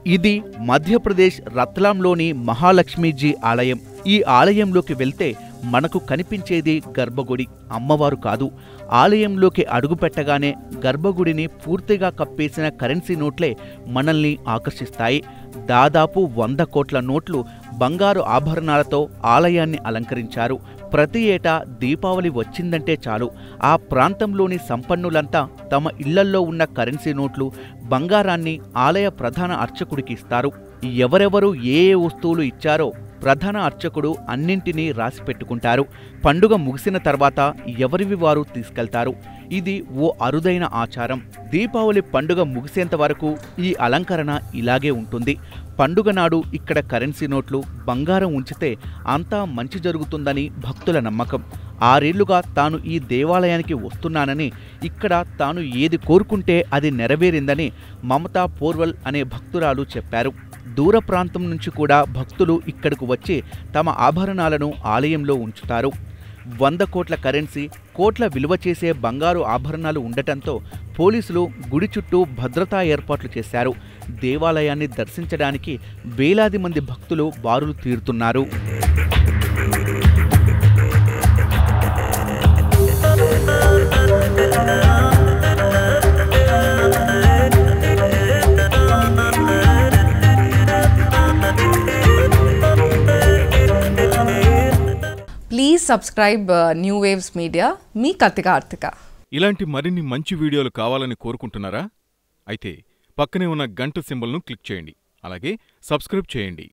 ఇది మధ్యప్రదేశ్ రత్లాంలోని మహాలక్ష్మీజీ ఆలయం ఈ ఆలయంలోకి వెళ్తే మనకు కనిపించేది గర్భగుడి అమ్మవారు కాదు ఆలయంలోకి అడుగుపెట్టగానే గర్భగుడిని పూర్తిగా కప్పేసిన కరెన్సీ నోట్లే మనల్ని ఆకర్షిస్తాయి దాదాపు వంద కోట్ల నోట్లు బంగారు ఆభరణాలతో ఆలయాన్ని అలంకరించారు ప్రతి ఏటా దీపావళి వచ్చిందంటే చాలు ఆ ప్రాంతంలోని సంపన్నులంతా తమ ఇళ్లల్లో ఉన్న కరెన్సీ నోట్లు బంగారాన్ని ఆలయ ప్రధాన అర్చకుడికి ఇస్తారు ఎవరెవరు ఏ ఏ వస్తువులు ఇచ్చారో ప్రధాన అర్చకుడు అన్నింటినీ రాసి పెట్టుకుంటారు పండుగ ముగిసిన తర్వాత ఎవరివి వారు తీసుకెళ్తారు ఇది ఓ అరుదైన ఆచారం దీపావళి పండుగ ముగిసేంత వరకు ఈ అలంకరణ ఇలాగే ఉంటుంది పండుగ నాడు ఇక్కడ కరెన్సీ నోట్లు బంగారం ఉంచితే అంతా మంచి జరుగుతుందని భక్తుల నమ్మకం ఆరేళ్లుగా తాను ఈ దేవాలయానికి వస్తున్నానని ఇక్కడ తాను ఏది కోరుకుంటే అది నెరవేరిందని మమతా పోర్వల్ అనే భక్తురాలు చెప్పారు దూర ప్రాంతం నుంచి కూడా భక్తులు ఇక్కడకు వచ్చి తమ ఆభరణాలను ఆలయంలో ఉంచుతారు వంద కోట్ల కరెన్సీ కోట్ల విలువ చేసే బంగారు ఆభరణాలు ఉండటంతో పోలీసులు గుడి చుట్టూ భద్రతా ఏర్పాట్లు చేశారు దేవాలయాన్ని దర్శించడానికి వేలాది మంది భక్తులు బారులు తీరుతున్నారు please subscribe new waves media మీ కత్తిక ఆర్తిక ఇలాంటి మరిన్ని మంచి వీడియోలు కావాలని కోరుకుంటున్నారా అయితే పక్కనే ఉన్న గంట సింబల్ను క్లిక్ చేయండి అలాగే సబ్స్క్రైబ్ చేయండి